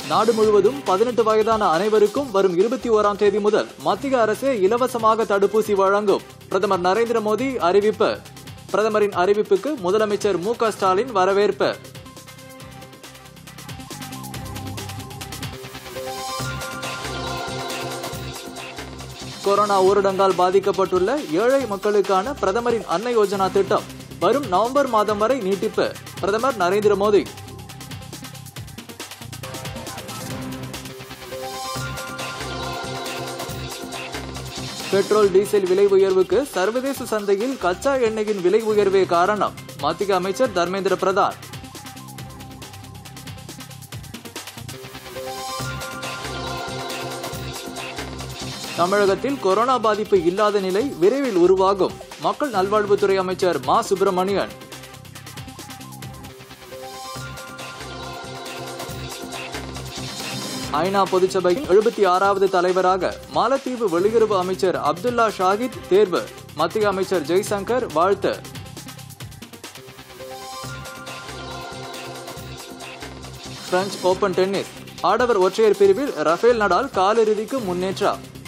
நாடு முழுவதும் பதினெட்டு வயதான அனைவருக்கும் வரும் இருபத்தி ஓராம் தேதி முதல் மத்திய அரசே இலவசமாக தடுப்பூசி வழங்கும் பிரதமர் நரேந்திர மோடி அறிவிப்பு பிரதமரின் அறிவிப்புக்கு முதலமைச்சர் மு க ஸ்டாலின் வரவேற்பு கொரோனா ஊரடங்கால் பாதிக்கப்பட்டுள்ள ஏழை மக்களுக்கான பிரதமரின் அன்ன யோஜனா திட்டம் வரும் நவம்பர் மாதம் வரை நீட்டிப்பு பிரதமர் நரேந்திர மோடி பெட்ரோல் டீசல் விலை உயர்வுக்கு சர்வதேச சந்தையில் கச்சா எண்ணெயின் விலை உயர்வே காரணம் மத்திய அமைச்சர் தர்மேந்திர பிரதான் தமிழகத்தில் கொரோனா பாதிப்பு இல்லாத நிலை விரைவில் உருவாகும் மக்கள் நல்வாழ்வுத்துறை அமைச்சர் மா சுப்பிரமணியன் ஐநா பொதுச்சபையின் எழுபத்தி ஆறாவது தலைவராக மாலத்தீவு வெளியுறவு அமைச்சர் அப்துல்லா ஷாகித் தேர்வு மத்திய அமைச்சர் ஜெய்சங்கர் வாழ்த்து பிரெஞ்சு ஓபன் டென்னிஸ் ஆடவர் ஒற்றையர் பிரிவில் ரஃபேல் நடால் காலிறுதிக்கு முன்னேற்றம்